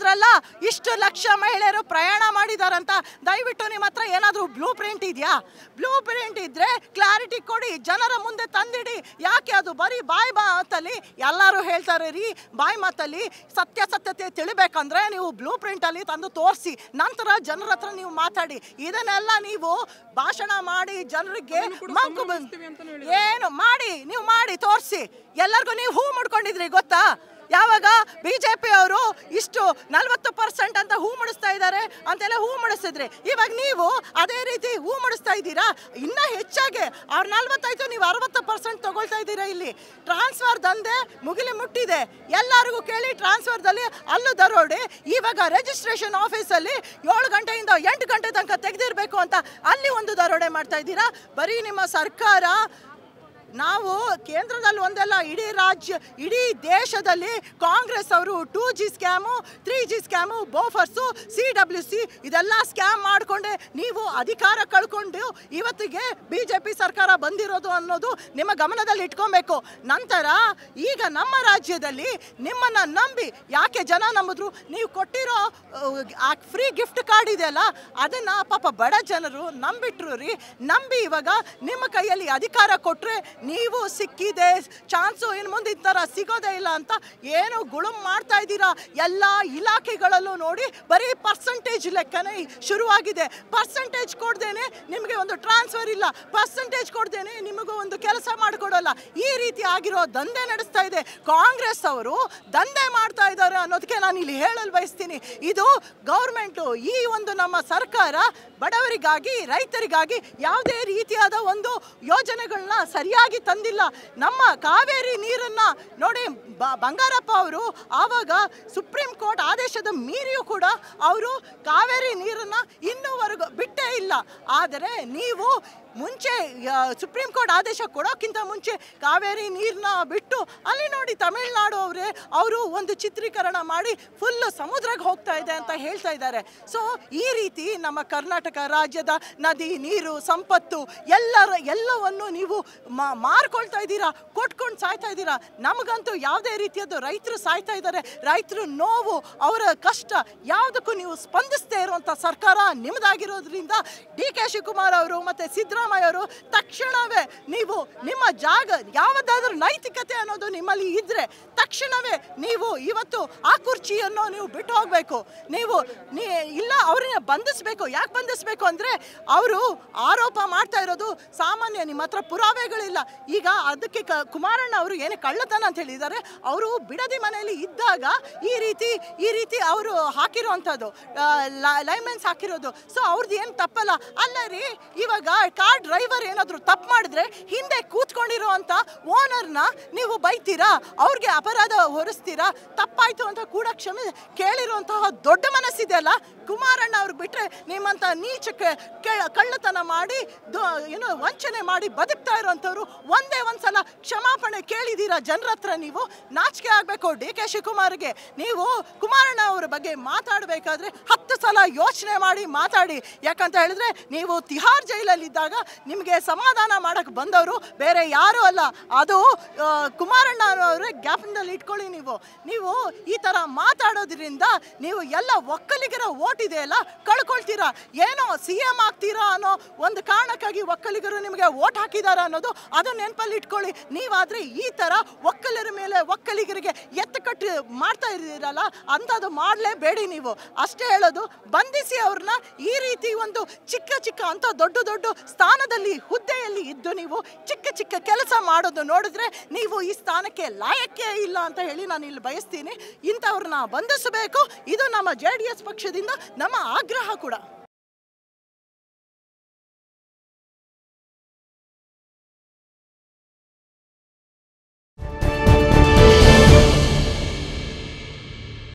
ಹೇಳಿದ್ರಲ್ಲ ಇಷ್ಟು ಲಕ್ಷ ಮಹಿಳೆಯರು ಪ್ರಯಾಣ ಮಾಡಿದಾರಂತ ದಯವಿಟ್ಟು ನಿಮ್ಮ ಹತ್ರ ಏನಾದರೂ ಬ್ಲೂ ಪ್ರಿಂಟ್ ಇದೆಯಾ ಬ್ಲೂ ಪ್ರಿಂಟ್ ಇದ್ರೆ ಕ್ಲಾರಿಟಿ ಕೊಡಿ ಜನರ ಮುಂದೆ ತಂದಿಡಿ ಯಾಕೆ ಅದು ಬರೀ ಬಾಯಿ ಮಾತಲ್ಲಿ ಎಲ್ಲರೂ ಹೇಳ್ತಾರೆ ರೀ ಬಾಯಿ ಮಾತಲ್ಲಿ ಸತ್ಯಾಸತ್ಯತೆ ತಿಳಿಬೇಕಂದ್ರೆ ನೀವು ಬ್ಲೂ ಪ್ರಿಂಟಲ್ಲಿ ತಂದು ತೋರಿಸಿ ನಂತರ ಜನರ ಹತ್ರ ನೀವು ಮಾತಾಡಿ ಇದನ್ನೆಲ್ಲ ನೀವು ಭಾಷಣ ಮಾಡಿ ಜನರಿಗೆ ಮಂಕು ಬಂದು ಏನು ಮಾಡಿ ನೀವು ಮಾಡಿ ತೋರಿಸಿ ಎಲ್ಲರಿಗೂ ನೀವು ಹೂ ಮುಡ್ಕೊಂಡಿದ್ರಿ ಗೊತ್ತಾ ಯಾವಾಗ ಬಿ ಜೆ ಪಿ ಅವರು ಇಷ್ಟು ನಲ್ವತ್ತು ಪರ್ಸೆಂಟ್ ಅಂತ ಹೂ ಮುಡಿಸ್ತಾ ಇದ್ದಾರೆ ಅಂತೆಲ್ಲ ಹೂ ಮುಡಿಸಿದ್ರಿ ಇವಾಗ ನೀವು ಅದೇ ರೀತಿ ಹೂ ಮುಡಿಸ್ತಾ ಇದ್ದೀರಾ ಇನ್ನೂ ಹೆಚ್ಚಾಗಿ ಅವ್ರು ನಲ್ವತ್ತೈದು ನೀವು ಅರವತ್ತು ಪರ್ಸೆಂಟ್ ತಗೊಳ್ತಾ ಇದ್ದೀರಾ ಇಲ್ಲಿ ಟ್ರಾನ್ಸ್ಫರ್ ದಂಧೆ ಮುಗಿಲಿ ಮುಟ್ಟಿದೆ ಎಲ್ಲರಿಗೂ ಕೇಳಿ ಟ್ರಾನ್ಸ್ಫರ್ದಲ್ಲಿ ಅಲ್ಲೂ ದರೋಡೆ ಇವಾಗ ರಿಜಿಸ್ಟ್ರೇಷನ್ ಆಫೀಸಲ್ಲಿ ಏಳು ಗಂಟೆಯಿಂದ ಎಂಟು ಗಂಟೆ ತನಕ ತೆಗೆದಿರಬೇಕು ಅಂತ ಅಲ್ಲಿ ಒಂದು ದರೋಡೆ ಮಾಡ್ತಾ ಇದ್ದೀರಾ ಬರೀ ನಿಮ್ಮ ಸರ್ಕಾರ ನಾವು ಕೇಂದ್ರದಲ್ಲಿ ಒಂದಲ್ಲ ಇಡೀ ರಾಜ್ಯ ಇಡೀ ದೇಶದಲ್ಲಿ ಕಾಂಗ್ರೆಸ್ ಅವರು two G scam three G scam Bofors C W C ಇದೆಲ್ಲ ಸ್ಕ್ಯಾಮ್ ಮಾಡಿಕೊಂಡೆ ನೀವು ಅಧಿಕಾರ ಕಳ್ಕೊಂಡು ಇವತ್ತಿಗೆ ಬಿ ಜೆ ಪಿ ಸರ್ಕಾರ ಬಂದಿರೋದು ಅನ್ನೋದು ನಿಮ್ಮ ಗಮನದಲ್ಲಿ ಇಟ್ಕೊಬೇಕು ನಂತರ ಈಗ ನಮ್ಮ ರಾಜ್ಯದಲ್ಲಿ ನಿಮ್ಮನ್ನು ನಂಬಿ ಯಾಕೆ ಜನ ನಂಬಿದ್ರು ನೀವು ಕೊಟ್ಟಿರೋ ಆ ಫ್ರೀ ಗಿಫ್ಟ್ ಕಾರ್ಡ್ ಇದೆಯಲ್ಲ ಅದನ್ನು ಪಾಪ ಬಡ ಜನರು ನಂಬಿಟ್ರು ರೀ ನಂಬಿ ಇವಾಗ ನಿಮ್ಮ ಕೈಯಲ್ಲಿ ಅಧಿಕಾರ ಕೊಟ್ಟರೆ ನೀವು ಸಿಕ್ಕಿದೆ ಚಾನ್ಸು ಇನ್ನು ಮುಂದೆ ಈ ಥರ ಸಿಗೋದೇ ಇಲ್ಲ ಅಂತ ಏನು ಗುಳುಂ ಮಾಡ್ತಾ ಇದ್ದೀರಾ ಎಲ್ಲ ಇಲಾಖೆಗಳಲ್ಲೂ ನೋಡಿ ಬರೀ ಪರ್ಸಂಟೇಜ್ ಲೆಕ್ಕನೇ ಶುರುವಾಗಿದೆ ಪರ್ಸಂಟೇಜ್ ಕೊಡ್ದೇನೆ ನಿಮಗೆ ಒಂದು ಟ್ರಾನ್ಸ್ಫರ್ ಇಲ್ಲ ಪರ್ಸಂಟೇಜ್ ಕೊಡ್ದೇನೆ ನಿಮಗೂ ಒಂದು ಕೆಲಸ ಮಾಡಿಕೊಡಲ್ಲ ಈ ರೀತಿ ಆಗಿರೋ ದಂಧೆ ನಡೆಸ್ತಾ ಇದೆ ಕಾಂಗ್ರೆಸ್ ಅವರು ದಂಧೆ ಮಾಡ್ತಾ ಇದ್ದಾರೆ ಅನ್ನೋದಕ್ಕೆ ನಾನು ಇಲ್ಲಿ ಹೇಳಲು ಬಯಸ್ತೀನಿ ಇದು ಗೌರ್ಮೆಂಟು ಈ ಒಂದು ನಮ್ಮ ಸರ್ಕಾರ ಬಡವರಿಗಾಗಿ ರೈತರಿಗಾಗಿ ಯಾವುದೇ ರೀತಿಯಾದ ಒಂದು ಯೋಜನೆಗಳನ್ನ ಸರಿಯಾಗಿ ತಂದಿಲ್ಲ ನಮ್ಮ ಕಾವೇರಿ ನೀರನ್ನ ನೋಡಿ ಬ- ಬಂಗಾರಪ್ಪ ಅವರು ಆವಾಗ ಸುಪ್ರೀಂ ಕೋರ್ಟ್ ಆದೇಶದ ಮೀರಿಯೂ ಕೂಡ ಅವರು ಕಾವೇರಿ ನೀರನ್ನ ಇನ್ನೂವರೆಗೂ ಬಿಟ್ಟೇ ಇಲ್ಲ ಆದರೆ ನೀವು ಮುಂಚೆ ಆ, ಸುಪ್ರೀಂ ಕೋರ್ಟ್ ಆದೇಶ ಕೊಡೋಕ್ಕಿಂತ ಮುಂಚೆ ಕಾವೇರಿ ನೀರನ್ನ ಬಿಟ್ಟು ಅಲ್ಲಿ ನೋಡಿ ತಮಿಳ್ನಾಡು ಅವರೇ ಅವರು ಒಂದು ಚಿತ್ರೀಕರಣ ಮಾಡಿ ಫುಲ್ ಸಮುದ್ರಕ್ಕೆ ಹೋಗ್ತಾ ಇದೆ ಅಂತ ಹೇಳ್ತಾ ಇದ್ದಾರೆ ಸೊ ಈ ರೀತಿ ನಮ್ಮ ಕರ್ನಾಟಕ ರಾಜ್ಯದ ನದಿ ನೀರು ಸಂಪತ್ತು ಎಲ್ಲರ ಎಲ್ಲವನ್ನು ನೀವು ಮಾ- ಮಾರ್ಕೊಳ್ತಾ ಇದ್ದೀರಾ ಕೊಟ್ಕೊಂಡು ಸಾಯ್ತಾ ಇದ್ದೀರಾ ನಮಗಂತೂ ಯಾವುದೇ ರೀತಿಯದ್ದು ರೈತರು ಸಾಯ್ತಾ ಇದ್ದಾರೆ ರೈತರು ನೋವು ಅವರ ಕಷ್ಟ ಯಾವುದಕ್ಕೂ ನೀವು ಸ್ಪಂದಿಸದೇ ಇರುವಂಥ ಸರ್ಕಾರ ನಿಮ್ಮದಾಗಿರೋದ್ರಿಂದ ಡಿ ಕೆ ಶಿವಕುಮಾರ್ ಅವರು ಮತ್ತು ಸಿದ್ದರಾಮಯ್ಯ ಅವರು ತಕ್ಷಣವೇ ನೀವು ನಿಮ್ಮ ಜಾಗ ಯಾವುದಾದ್ರೂ ನೈತಿಕತೆ ಅನ್ನೋದು ನಿಮ್ಮಲ್ಲಿ ಇದ್ದರೆ ತಕ್ಷಣವೇ ನೀವು ಇವತ್ತು ಆ ಕುರ್ಚಿಯನ್ನು ನೀವು ಬಿಟ್ಟು ಹೋಗಬೇಕು ನೀವು ನೀ ಇಲ್ಲ ಅವ್ರನ್ನ ಬಂಧಿಸಬೇಕು ಯಾಕೆ ಬಂಧಿಸಬೇಕು ಅಂದರೆ ಅವರು ಆರೋಪ ಮಾಡ್ತಾ ಇರೋದು ಸಾಮಾನ್ಯ ನಿಮ್ಮ ಹತ್ರ ಪುರಾವೆಗಳಿಲ್ಲ ಈಗ ಅದಕ್ಕೆ ಕ ಕುಮಾರಣ್ಣ ಅವರು ಏನೇ ಕಳ್ಳತನ ಅಂತ ಹೇಳಿದ್ದಾರೆ ಅವರು ಬಿಡದಿ ಮನೆಯಲ್ಲಿ ಇದ್ದಾಗ ಈ ರೀತಿ ಈ ರೀತಿ ಅವರು ಹಾಕಿರುವಂಥದ್ದು ಲೈಮೆನ್ಸ್ ಹಾಕಿರೋದು ಸೊ ಅವ್ರದ್ದು ಏನು ತಪ್ಪಲ್ಲ ಅಲ್ಲ ರೀ ಇವಾಗ ಕಾರ್ ಡ್ರೈವರ್ ಏನಾದರೂ ತಪ್ಪು ಮಾಡಿದ್ರೆ ಹಿಂದೆ ಕೂತ್ಕೊಂಡಿರೋ ಅಂತ ಓನರ್ನ ನೀವು ಬೈತೀರಾ ಅವ್ರಿಗೆ ಅಪರಾಧ ಹೊರಿಸ್ತೀರಾ ತಪ್ಪಾಯ್ತು ಅಂತ ಕೂಡ ಕ್ಷಮೆ ಕೇಳಿರುವಂತಹ ದೊಡ್ಡ ಮನಸ್ಸಿದೆಯಲ್ಲ ಕುಮಾರಣ್ಣ ಅವ್ರಿಗೆ ಬಿಟ್ರೆ ನಿಮ್ಮಂಥ ನೀಚಕ್ಕೆ ಕೆ- ಕಳ್ಳತನ ಮಾಡಿ ದು- ಏನು ವಂಚನೆ ಮಾಡಿ ಬದುಕ್ತಾ ಇರೋಂಥವ್ರು ಒಂದೇ ಒಂದ್ಸಲ ಕ್ಷಮಾಪಣೆ ಕೇಳಿದ್ದೀರಾ ಜನರ ಹತ್ರ ನೀವು ನಾಚಿಕೆ ಆಗಬೇಕು ಡಿ ಕೆ ಶಿವಕುಮಾರ್ಗೆ ನೀವು ಕುಮಾರಣ್ಣ ಅವರ ಬಗ್ಗೆ ಮಾತಾಡಬೇಕಾದ್ರೆ ಹತ್ತು ಸಲ ಯೋಚನೆ ಮಾಡಿ ಮಾತಾಡಿ ಯಾಕಂತ ಹೇಳಿದ್ರೆ ನೀವು ತಿಹಾರ್ ಜೈಲಲ್ಲಿದ್ದಾಗ ನಿಮಗೆ ಸಮಾಧಾನ ಮಾಡಕ್ಕೆ ಬಂದವರು ಬೇರೆ ಯಾರೂ ಅಲ್ಲ ಅದು ಆ, ಕುಮಾರಣ್ಣ ಅವರೇ ಜ್ಞಾಪನದಲ್ಲಿ ಇಟ್ಕೊಳ್ಳಿ ನೀವು ನೀವು ಈ ಥರ ಮಾತಾಡೋದ್ರಿಂದ ನೀವು ಎಲ್ಲ ಒಕ್ಕಲಿಗರ ಓಟ್ ಇದೆಯಲ್ಲ ಕಳ್ಕೊಳ್ತೀರಾ ಏನೋ ಸಿ ಎಂ ಆಗ್ತೀರಾ ಅನ್ನೋ ಒಂದು ಕಾರಣಕ್ಕಾಗಿ ಒಕ್ಕಲಿಗರು ನಿಮಗೆ ಓಟ್ ಹಾಕಿದಾರ ಅನ್ನೋದು ಅದು ನೆನಪಲ್ಲಿ ಇಟ್ಕೊಳ್ಳಿ ನೀವಾದರೆ ಈ ಥರ ಒಕ್ಕಲಿಗರ ಮೇಲೆ ಒಕ್ಕಲಿಗರಿಗೆ ಎತ್ತು ಕಟ್ಟಿ ಮಾಡ್ತಾ ಇದ್ದೀರಲ್ಲ ಅಂಥದ್ದು ಮಾಡಲೇಬೇಡಿ ನೀವು ಅಷ್ಟೇ ಹೇಳೋದು ಬಂಧಿಸಿ ಅವ್ರನ್ನ ಈ ರೀತಿ ಒಂದು ಚಿಕ್ಕ ಚಿಕ್ಕ ಅಂತ ದೊಡ್ಡ ದೊಡ್ಡ ಸ್ಥಾನದಲ್ಲಿ ಹುದ್ದೆಯಲ್ಲಿ ಇದ್ದು ನೀವು ಚಿಕ್ಕ ಚಿಕ್ಕ ಕೆಲಸ ಮಾಡೋದು ನೋಡಿದ್ರೆ ನೀವು ಈ ಸ್ಥಾನಕ್ಕೆ ಲಾಯಕ್ಕೆ ಇಲ್ಲ ಅಂತ ಹೇಳಿ ನಾನು ಇಲ್ಲಿ ಬಯಸ್ತೀನಿ ಇಂಥವ್ರನ್ನ ಬಂಧಿಸಬೇಕು ಇದು ನಮ್ಮ ಜೆ ಡಿ ಎಸ್ ಪಕ್ಷದಿಂದ ನಮ್ಮ ಆಗ್ರಹ ಕೂಡ